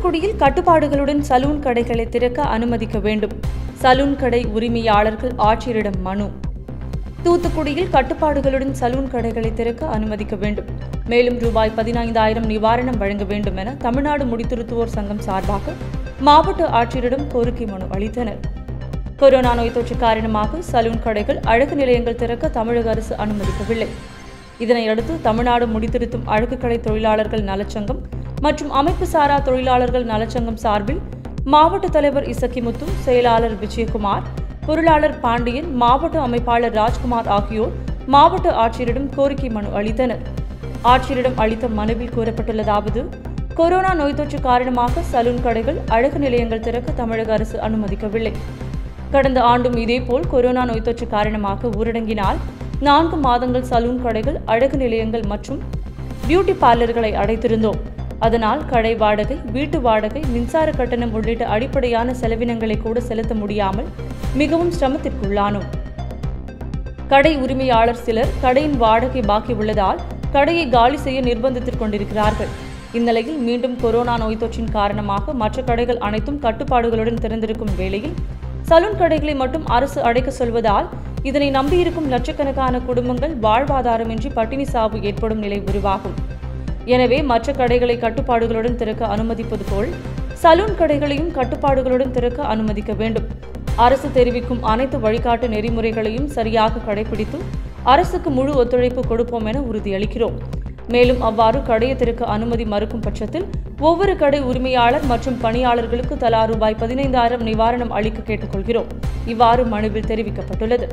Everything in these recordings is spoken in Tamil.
தூத்துக்குடியில் கட்டுப்பாடுகளுடன் சலூன் கடைகளை திறக்க அனுமதிக்க வேண்டும் சலூன் கடை உரிமையாளர்கள் ஆட்சியரிடம் மனு தூத்துக்குடியில் கட்டுப்பாடுகளுடன் சலூன் கடைகளை திறக்க அனுமதிக்க வேண்டும் மேலும் ரூபாய் பதினைந்தாயிரம் நிவாரணம் வழங்க வேண்டும் என தமிழ்நாடு முடித்திருத்துவோர் சங்கம் சார்பாக மாவட்ட ஆட்சியரிடம் கோரிக்கை மனு அளித்தனர் கொரோனா நோய் தொற்று காரணமாக சலூன் கடைகள் அழகு நிலையங்கள் திறக்க தமிழக அரசு அனுமதிக்கவில்லை இதனையடுத்து தமிழ்நாடு முடித்திருத்தும் அழகுக்கடை தொழிலாளர்கள் நலச்சங்கம் மற்றும் அமைப்பு சாரா தொழிலாளர்கள் நலச்சங்கம் சார்பில் மாவட்ட தலைவர் இசக்கிமுத்து செயலாளர் விஜயகுமார் பொருளாளர் பாண்டியன் மாவட்ட அமைப்பாளர் ராஜ்குமார் ஆகியோர் மாவட்ட ஆட்சியரிடம் கோரிக்கை மனு அளித்தனர் ஆட்சியரிடம் அளித்த மனுவில் கூறப்பட்டுள்ளதாவது கொரோனா நோய் தொற்று காரணமாக சலூன் கடைகள் அழகு நிலையங்கள் திறக்க தமிழக அரசு அனுமதிக்கவில்லை கடந்த ஆண்டும் இதேபோல் கொரோனா நோய் தொற்று காரணமாக ஊரடங்கினால் நான்கு மாதங்கள் சலூன் கடைகள் அழகு நிலையங்கள் மற்றும் பியூட்டி பார்லர்களை அடைத்திருந்தோம் அதனால் கடை வாடகை வீட்டு வாடகை மின்சார கட்டணம் உள்ளிட்ட அடிப்படையான செலவினங்களை கூட செலுத்த முடியாமல் மிகவும் சிரமத்திற்குள்ளானோம் கடை உரிமையாளர் சிலர் கடையின் வாடகை பாக்கி உள்ளதால் கடையை காலி செய்ய நிர்பந்தித்துக் கொண்டிருக்கிறார்கள் இந்நிலையில் மீண்டும் கொரோனா நோய் தொற்றின் காரணமாக மற்ற கடைகள் அனைத்தும் கட்டுப்பாடுகளுடன் திறந்திருக்கும் வேளையில் சலூன் கடைகளை மட்டும் அரசு அடைக்க சொல்வதால் இதனை நம்பியிருக்கும் லட்சக்கணக்கான குடும்பங்கள் வாழ்வாதாரமின்றி பட்டினி சாவு ஏற்படும் நிலை உருவாகும் எனவே மற்ற கடைகளை கட்டுப்பாடுகளுடன் திறக்க அனுமதிப்பது போல் சலூன் கடைகளையும் கட்டுப்பாடுகளுடன் திறக்க அனுமதிக்க வேண்டும் அரசு தெரிவிக்கும் அனைத்து வழிகாட்டு நெறிமுறைகளையும் சரியாக கடைபிடித்து அரசுக்கு முழு ஒத்துழைப்பு கொடுப்போம் என உறுதியளிக்கிறோம் மேலும் அவ்வாறு கடையை திறக்க அனுமதி மறுக்கும் பட்சத்தில் ஒவ்வொரு கடை உரிமையாளர் மற்றும் பணியாளர்களுக்கு தலா ரூபாய் பதினைந்தாயிரம் நிவாரணம் அளிக்க கேட்டுக்கொள்கிறோம் இவ்வாறு மனுவில் தெரிவிக்கப்பட்டுள்ளது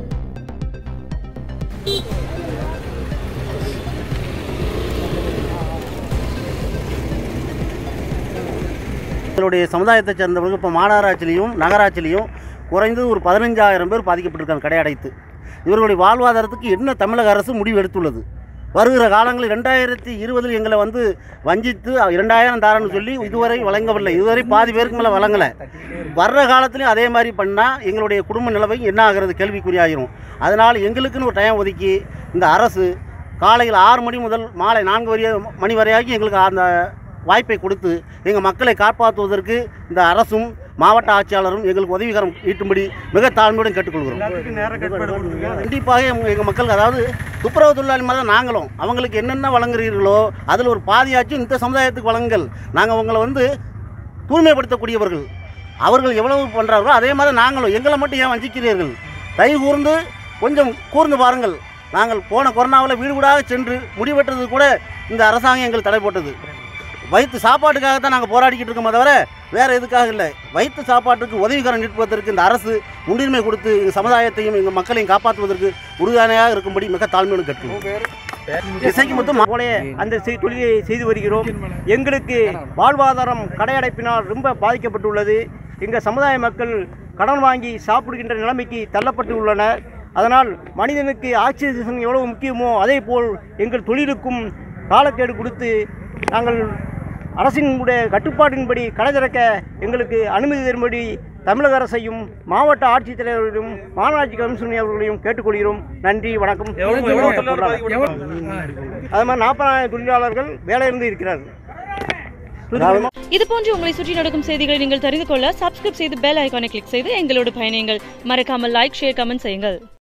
எங்களுடைய சமுதாயத்தை சேர்ந்தவங்க இப்போ மாநகராட்சிலையும் நகராட்சிலையும் குறைந்தது ஒரு பதினஞ்சாயிரம் பேர் பாதிக்கப்பட்டிருக்காங்க கடை அடைத்து இவர்களுடைய வாழ்வாதாரத்துக்கு என்ன தமிழக அரசு முடிவு எடுத்துள்ளது வருகிற காலங்களில் ரெண்டாயிரத்தி இருபதில் எங்களை வந்து வஞ்சித்து இரண்டாயிரம் தாரன்னு சொல்லி இதுவரை வழங்கவில்லை இதுவரை பாதி பேருக்கு மேலே வழங்கலை வர்ற காலத்துலையும் அதே மாதிரி பண்ணால் எங்களுடைய குடும்ப நிலைமை என்ன ஆகிறது கேள்விக்குறியாகிரும் அதனால் எங்களுக்குன்னு ஒரு டைம் ஒதுக்கி இந்த அரசு காலையில் ஆறு மணி முதல் மாலை நான்கு வரைய மணி வரையாகி எங்களுக்கு அந்த வாய்ப்பை கொடுத்து எங்கள் மக்களை காப்பாற்றுவதற்கு இந்த அரசும் மாவட்ட ஆட்சியாளரும் எங்களுக்கு உதவிகரம் ஈட்டும்படி மிக தாழ்மையுடன் கேட்டுக்கொள்கிறோம் கண்டிப்பாக எங்க- எங்கள் மக்களுக்கு அதாவது துப்புரவு தொழிலாளி மாதிரி தான் நாங்களும் அவங்களுக்கு என்னென்ன வழங்குறீர்களோ அதில் ஒரு பாதியாச்சும் இந்த சமுதாயத்துக்கு வழங்குங்கள் நாங்கள் உங்களை வந்து தூய்மைப்படுத்தக்கூடியவர்கள் அவர்கள் எவ்வளவு பண்ணுறார்களோ அதே மாதிரி நாங்களும் எங்களை மட்டும் ஏன் வஞ்சிக்கிறீர்கள் தயவு கூர்ந்து கொஞ்சம் கூர்ந்து பாருங்கள் நாங்கள் போன கொரோனாவில் வீடு வீடாக சென்று முடிவெட்டுறது கூட இந்த அரசாங்கம் எங்களுக்கு தடை போட்டது வயிற்று சாப்பாட்டுக்காக தான் நாங்கள் போராடிக்கிட்டு இருக்கோமே தவிர வேறு எதுக்காக இல்லை வயிற்று சாப்பாட்டுக்கு உதவிகரம் நிற்பதற்கு இந்த அரசு முன்னுரிமை கொடுத்து எங்கள் சமுதாயத்தையும் எங்கள் மக்களையும் காப்பாற்றுவதற்கு உறுதுணையாக இருக்கும்படி மிக தாழ்மையோடு கேட்கிறோம் இசைக்கு மொத்தம் போலே அந்த செய்- தொழிலை செய்து வருகிறோம் எங்களுக்கு வாழ்வாதாரம் கடையடைப்பினால் ரொம்ப பாதிக்கப்பட்டுள்ளது எங்கள் சமுதாய மக்கள் கடன் வாங்கி சாப்பிடுகின்ற நிலைமைக்கு தள்ளப்பட்டு உள்ளனர் அதனால் மனிதனுக்கு ஆக்சிஜன் எவ்வளவு முக்கியமோ அதே போல் எங்கள் தொழிலுக்கும் காலக்கேடு கொடுத்து நாங்கள் அரசினுடைய கட்டுப்பாட்டின்படி கடை திறக்க எங்களுக்கு அனுமதி தரும்படி தமிழக அரசையும் மாவட்ட ஆட்சித்தலைவர்களையும் மாநகராட்சி கமிஷனர் அவர்களையும் கேட்டுக்கொள்கிறோம் நன்றி வணக்கம் மாவட்ட பொருளாளர். அது மாதிரி நாற்பதாயிரம் தொழிலாளர்கள் வேலையிலிருந்து இருக்கிறார்கள் இது போன்று உங்களை சுற்றி நடக்கும் செய்திகளை நீங்கள் தெரிந்து கொள்ள சப்ஸ்கிரைப் செய்து பெல் ஐகானை கிளிக் செய்து எங்களோடு பயணியுங்கள் மறக்காமல் லைக் ஷேர் கமெண்ட் செய்யுங்கள்